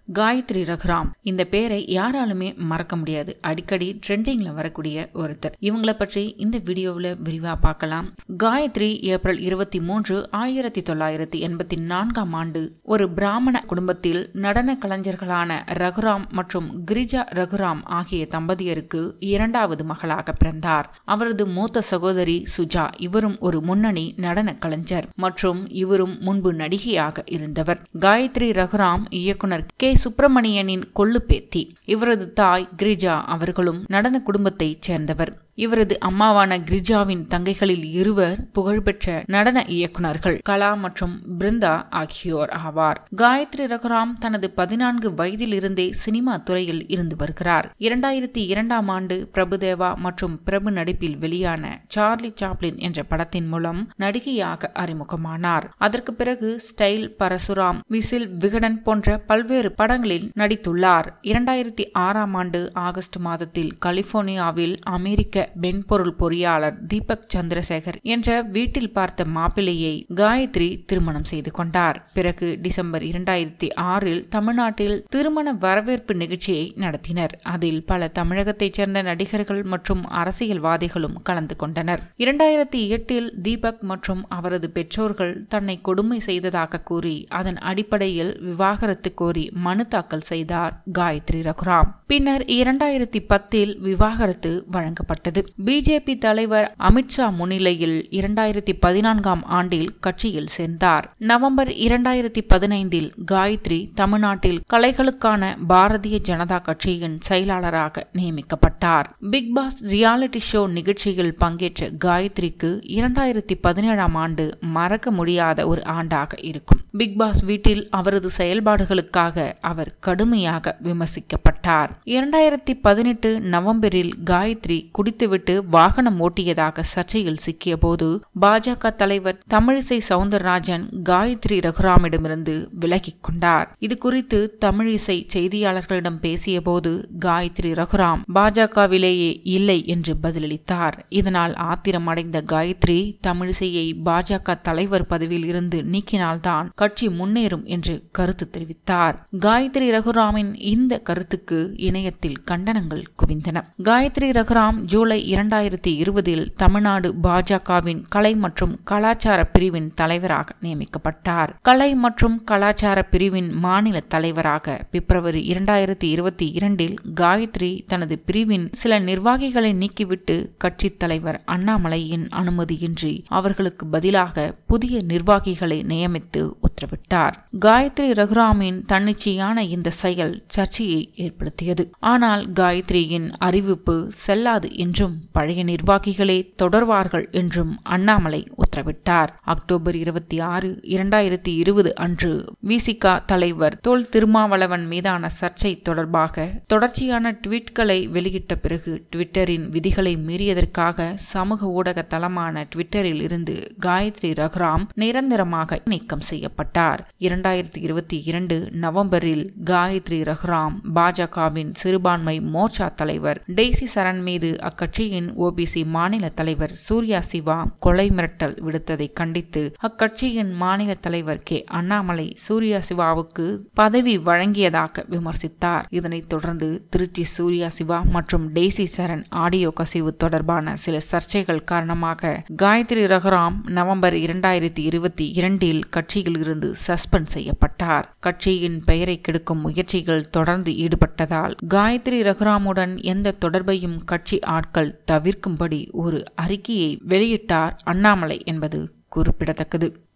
காயத்ரி ரகுராம் இந்த பேரை யாராலுமே மறக்க முடியாது அடிக்கடி ட்ரெண்டிங்ல வரக்கூடிய ஒருத்தர் இவங்கள பற்றி இந்த வீடியோவில் விரிவா பார்க்கலாம் காயத்ரி ஏப்ரல் இருபத்தி மூன்று ஆயிரத்தி தொள்ளாயிரத்தி எண்பத்தி நான்காம் ஆண்டு ஒரு பிராமண குடும்பத்தில் நடன கலைஞர்களான ரகுராம் மற்றும் கிரிஜா ரகுராம் ஆகிய தம்பதியருக்கு இரண்டாவது மகளாக பிறந்தார் அவரது மூத்த சகோதரி சுஜா இவரும் ஒரு முன்னணி நடன கலைஞர் மற்றும் இவரும் முன்பு நடிகையாக இருந்தவர் காயத்ரி ரகுராம் இயக்குனர் கே சுப்பிரமணியனின் கொள்ளு பேத்தி இவரது தாய் கிரிஜா அவர்களும் நடன குடும்பத்தைச் சேர்ந்தவர் இவரது அம்மாவான கிரிஜாவின் தங்கைகளில் இருவர் புகழ்பெற்ற நடன இயக்குனர்கள் கலா மற்றும் பிருந்தா ஆகியோர் ஆவார் காயத்ரி ரகுராம் தனது பதினான்கு வயதிலிருந்தே சினிமா துறையில் இருந்து வருகிறார் இரண்டாயிரத்தி இரண்டாம் ஆண்டு பிரபுதேவா மற்றும் பிரபு நடிப்பில் வெளியான சார்லி சாப்ளின் என்ற படத்தின் மூலம் நடிகையாக அறிமுகமானார் அதற்கு பிறகு ஸ்டைல் பரசுராம் விசில் விகடன் போன்ற பல்வேறு படங்களில் நடித்துள்ளார் இரண்டாயிரத்தி ஆறாம் ஆண்டு ஆகஸ்ட் மாதத்தில் கலிபோர்னியாவில் அமெரிக்க மென்பொருள் பொறியாளர் தீபக் சந்திரசேகர் என்ற வீட்டில் பார்த்த மாப்பிள்ளையை காயத்ரி திருமணம் செய்து கொண்டார் பிறகு டிசம்பர் இரண்டாயிரத்தி ஆறில் தமிழ்நாட்டில் திருமண வரவேற்பு நிகழ்ச்சியை நடத்தினர் அதில் பல தமிழகத்தைச் சேர்ந்த நடிகர்கள் மற்றும் அரசியல்வாதிகளும் கலந்து கொண்டனர் இரண்டாயிரத்தி எட்டில் தீபக் மற்றும் அவரது பெற்றோர்கள் தன்னை கொடுமை செய்ததாக கூறி அதன் அடிப்படையில் விவாகரத்து கோரி மனு தாக்கல் செய்தார் காயத்ரி ரகுராம் பின்னர் இரண்டாயிரத்தி பத்தில் விவாகரத்து வழங்கப்பட்டது பிஜேபி தலைவர் அமித்ஷா முன்னிலையில் இரண்டாயிரத்தி பதினான்காம் ஆண்டில் கட்சியில் சேர்ந்தார் நவம்பர் இரண்டாயிரத்தி பதினைந்தில் காயத்ரி தமிழ்நாட்டில் கலைகளுக்கான பாரதிய ஜனதா கட்சியின் செயலாளராக நியமிக்கப்பட்டார் பிக் பாஸ் ரியாலிட்டி ஷோ நிகழ்ச்சியில் பங்கேற்ற காயத்ரிக்கு இரண்டாயிரத்தி பதினேழாம் ஆண்டு மறக்க முடியாத ஒரு ஆண்டாக இருக்கும் பிக் பாஸ் வீட்டில் அவரது செயல்பாடுகளுக்காக அவர் கடுமையாக விமர்சிக்கப்பட்டார் இரண்டாயிரத்தி பதினெட்டு நவம்பரில் காயத்ரி குடித்துவிட்டு வாகனம் ஓட்டியதாக சர்ச்சையில் சிக்கிய போது பாஜக தலைவர் தமிழிசை சவுந்தரராஜன் காயத்ரி ரகுராமிடமிருந்து விலகிக் கொண்டார் இது குறித்து தமிழிசை செய்தியாளர்களிடம் பேசிய போது காயத்ரி ரகுராம் பாஜகவிலேயே இல்லை என்று பதிலளித்தார் இதனால் ஆத்திரமடைந்த காயத்ரி தமிழிசையை பாஜக தலைவர் பதவியில் இருந்து நீக்கினால்தான் கட்சி முன்னேறும் என்று கருத்து தெரிவித்தார் காயத்ரி ரகுராமின் இந்த கருத்துக்கு இணையத்தில் கண்டனங்கள் குவிந்தன காயத்ரி ரகுராம் ஜூலை இரண்டாயிரத்தி இருபதில் தமிழ்நாடு பாஜகவின் கலை மற்றும் கலாச்சார பிரிவின் தலைவராக நியமிக்கப்பட்டார் கலை மற்றும் கலாச்சார பிரிவின் மாநில தலைவராக பிப்ரவரி இரண்டாயிரத்தி இருபத்தி இரண்டில் காயத்ரி தனது பிரிவின் சில நிர்வாகிகளை நீக்கிவிட்டு கட்சித் தலைவர் அண்ணாமலையின் அனுமதியின்றி அவர்களுக்கு பதிலாக புதிய நிர்வாகிகளை நியமித்து உத்தரவிட்டார் காயத்ரி ரகுராமின் தன்னிச்சையான இந்த செயல் சர்ச்சையை ஏற்படுத்தியது ஆனால் காயத்ரியின் அறிவிப்பு செல்லாது என்றும் பழைய நிர்வாகிகளே தொடர்வார்கள் என்றும் அண்ணாமலை உத்தரவிட்டார் அக்டோபர் இருபத்தி ஆறு இரண்டாயிரத்தி இருபது அன்று விசிகா தலைவர் தோல் திருமாவளவன் மீதான சர்ச்சை தொடர்பாக தொடர்ச்சியான ட்வீட்களை வெளியிட்ட பிறகு ட்விட்டரின் விதிகளை மீறியதற்காக சமூக ஊடக தளமான ட்விட்டரில் இருந்து காயத்ரி ரகுராம் நிரந்தரமாக நீக்கம் செய்யப்பட்டார் இரண்டாயிரத்தி இருபத்தி இரண்டு நவம்பரில் காயத்ரி ரகுராம் பாஜகவின் சிறுபான்மை மோர்ச்சா தலைவர் டெய்சி சரண் மீது அக்கட்சியின் ஓபிசி மாநில தலைவர் சூர்யா சிவா கொலை மிரட்டல் விடுத்ததை கண்டித்து அக்கட்சியின் மாநில தலைவர் கே அண்ணாமலை சூர்யா சிவாவுக்கு பதவி வழங்கியதாக விமர்சித்தார் இதனைத் தொடர்ந்து திருச்சி சூர்யா சிவா மற்றும் டெய்சி சரண் ஆடியோ கசிவு தொடர்பான சில சர்ச்சைகள் காரணமாக காயத்ரி ரகுராம் நவம்பர் இரண்டாயிரத்தி இருபத்தி இரண்டில் கட்சியில் இருந்து சஸ்பெண்ட் செய்யப்பட்டார் கட்சியின் பெயரை கெடுக்கும் முயற்சிகள் தொடர்ந்து ஈடுபட்டதால் காயத்ரி ரகுராமுடன் எந்த தொடர்பையும் கட்சி ஆட்கள் தவிர்க்கும்படி ஒரு அறிக்கையை வெளியிட்டார் அண்ணாமலை என்பது குறிப்பிடத்தக்கது